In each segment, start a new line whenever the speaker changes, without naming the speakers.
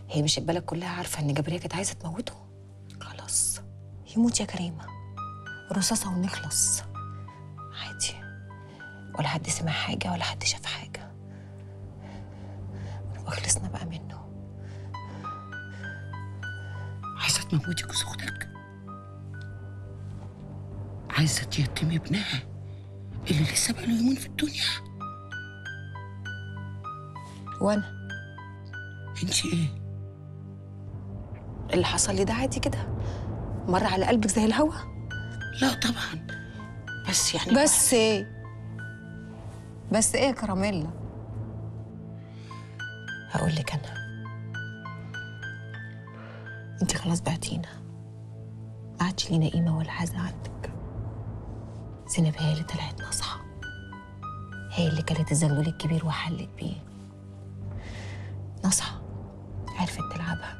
هي مش البلد كلها عارفه ان جبريه كانت عايزه تموته خلاص يموت يا كريمه رصاصه ونخلص عادي ولا حد سمع حاجه ولا حد شاف حاجه وخلصنا بقى منه
عايزة تموتي جوز أختك عايزة تيتمي ابنها اللي لسه بقاله يومين في الدنيا
وانا
انت ايه؟
اللي حصل لي ده عادي كده مر على قلبك زي الهوا
لا طبعا بس يعني
بس ايه بس ايه يا كراميلا هقول لك انا انت خلاص بعتينا ما عادش لينا قيمه ولا حاجه عندك زينب هي اللي طلعت ناصحه هي اللي كانت الزغلول الكبير وحلت بيه ناصحه عرفت تلعبها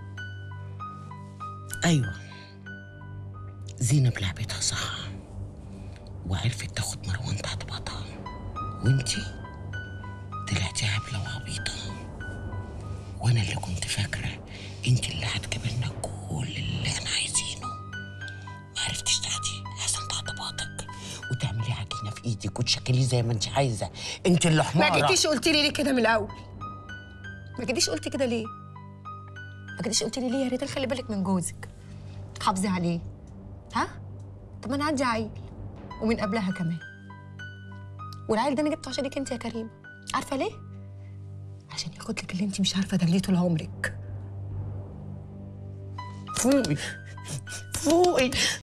ايوه زينب لعبتها صح وعرفت تاخد مروان تحت باطها وانتي طلعتي هبله وعبيطه وانا اللي كنت فاكره انت اللي هتجيبلنا كل اللي احنا عايزينه ما عرفتش تاخدي احسن تحت باطك وتعملي عجينه في ايدك وتشكليه زي ما انت عايزه انت اللي
ما
حماره
جيتيش قلت لي ليه كده من الاول ما جيتيش قلت كده ليه ما جيتيش قلت لي ليه يا ريت خلي بالك من جوزك حافظي عليه ها طب ما انا عندي عيل ومن قبلها كمان والعيل ده انا جبته عشانك انت يا كريم عارفه ليه عشان ياخد لك اللي انت مش عارفه تاخديه طول عمرك
فوقي فوقي